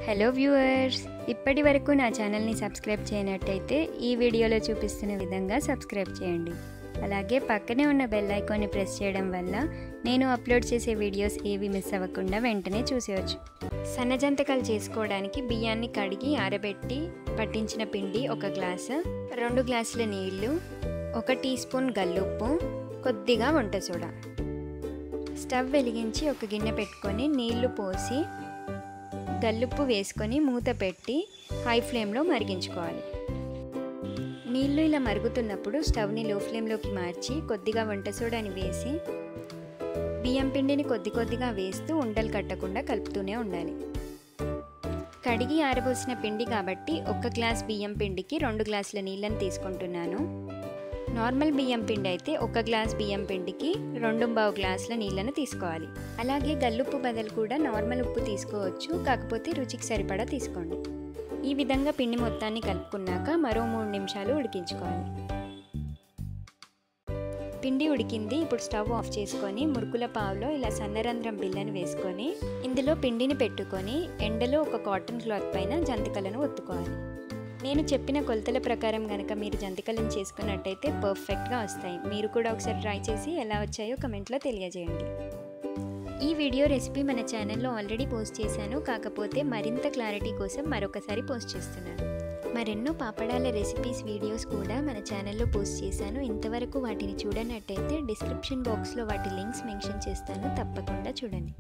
hello viewers ఇప్పటి వరకు నా ఛానల్ని సబ్స్క్రైబ్ చేయనట్టయితే ఈ వీడియోలో చూపిస్తున్న విధంగా సబ్స్క్రైబ్ చేయండి అలాగే పక్కనే ఉన్న బెల్ ఐకాన్ని ప్రెస్ చేయడం వల్ల నేను అప్లోడ్ చేసే వీడియోస్ ఏవి మిస్ అవ్వకుండా వెంటనే చూసేయచ్చు సన్నజంతకాలు చేసుకోవడానికి బియ్యాన్ని కడిగి ఆరబెట్టి పట్టించిన పిండి ఒక గ్లాసు రెండు గ్లాసుల నీళ్లు ఒక టీ స్పూన్ గల్లుప్పు కొద్దిగా వంట సోడా స్టవ్ వెలిగించి ఒక గిన్నె పెట్టుకొని నీళ్లు పోసి గల్లుప్పు వేసుకొని మూత పెట్టి హై ఫ్లేమ్లో మరిగించుకోవాలి నీళ్లు ఇలా మరుగుతున్నప్పుడు స్టవ్ని లో ఫ్లేమ్లోకి మార్చి కొద్దిగా వంట సోడాని వేసి బియ్యం పిండిని కొద్ది కొద్దిగా వేస్తూ ఉండలు కట్టకుండా కలుపుతూనే ఉండాలి కడిగి ఆరబోసిన పిండి కాబట్టి ఒక గ్లాస్ బియ్యం పిండికి రెండు గ్లాసుల నీళ్ళని తీసుకుంటున్నాను నార్మల్ బియ్యం పిండి అయితే ఒక గ్లాస్ బియ్యం పిండికి రెండు బావు గ్లాసుల నీళ్ళను తీసుకోవాలి అలాగే గల్లుప్పు బదులు కూడా నార్మల్ ఉప్పు తీసుకోవచ్చు కాకపోతే రుచికి సరిపడా తీసుకోండి ఈ విధంగా పిండి మొత్తాన్ని కలుపుకున్నాక మరో మూడు నిమిషాలు ఉడికించుకోవాలి పిండి ఉడికింది ఇప్పుడు స్టవ్ ఆఫ్ చేసుకొని మురుకుల పావులో ఇలా సన్నరంధ్రం బిల్లని వేసుకొని ఇందులో పిండిని పెట్టుకొని ఎండలో ఒక కాటన్ క్లాత్ పైన జంతికలను ఒత్తుకోవాలి నేను చెప్పిన కొలతల ప్రకారం కనుక మీరు జంతికలను చేసుకున్నట్టయితే పర్ఫెక్ట్గా వస్తాయి మీరు కూడా ఒకసారి ట్రై చేసి ఎలా వచ్చాయో కమెంట్లో తెలియజేయండి ఈ వీడియో రెసిపీ మన ఛానల్లో ఆల్రెడీ పోస్ట్ చేశాను కాకపోతే మరింత క్లారిటీ కోసం మరొకసారి పోస్ట్ చేస్తున్నాను మరెన్నో పాపడాల రెసిపీస్ వీడియోస్ కూడా మన ఛానల్లో పోస్ట్ చేశాను ఇంతవరకు వాటిని చూడనట్టయితే డిస్క్రిప్షన్ బాక్స్లో వాటి లింక్స్ మెన్షన్ చేస్తాను తప్పకుండా చూడండి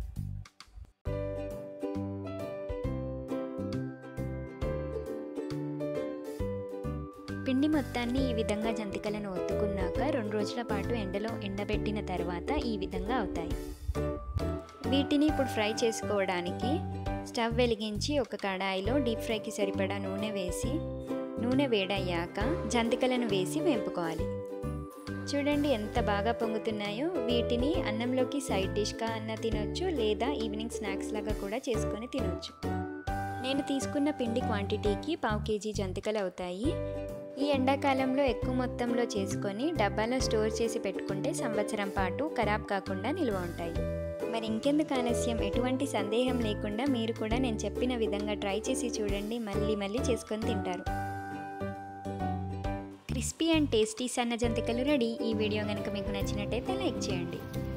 పిండి మొత్తాన్ని ఈ విధంగా జంతికలను ఒత్తుకున్నాక రెండు రోజుల పాటు ఎండలో ఎండబెట్టిన తర్వాత ఈ విధంగా అవుతాయి వీటిని ఇప్పుడు ఫ్రై చేసుకోవడానికి స్టవ్ వెలిగించి ఒక కడాయిలో డీప్ ఫ్రైకి సరిపడా నూనె వేసి నూనె వేడయ్యాక జంతికలను వేసి వేంపుకోవాలి చూడండి ఎంత బాగా పొంగుతున్నాయో వీటిని అన్నంలోకి సైడ్ డిష్గా అన్న తినొచ్చు లేదా ఈవినింగ్ స్నాక్స్ లాగా కూడా చేసుకొని తినొచ్చు నేను తీసుకున్న పిండి క్వాంటిటీకి పావు కేజీ జంతికలు అవుతాయి ఈ ఎండాకాలంలో ఎక్కువ మొత్తంలో చేసుకొని డబ్బాలో స్టోర్ చేసి పెట్టుకుంటే సంవత్సరం పాటు ఖరాబ్ కాకుండా నిల్వ ఉంటాయి మరి ఇంకెందుకు ఆలస్యం ఎటువంటి సందేహం లేకుండా మీరు కూడా నేను చెప్పిన విధంగా ట్రై చేసి చూడండి మళ్ళీ మళ్ళీ చేసుకొని తింటారు క్రిస్పీ అండ్ టేస్టీ సన్న జంతికలు రెడీ ఈ వీడియో కనుక మీకు నచ్చినట్టయితే లైక్ చేయండి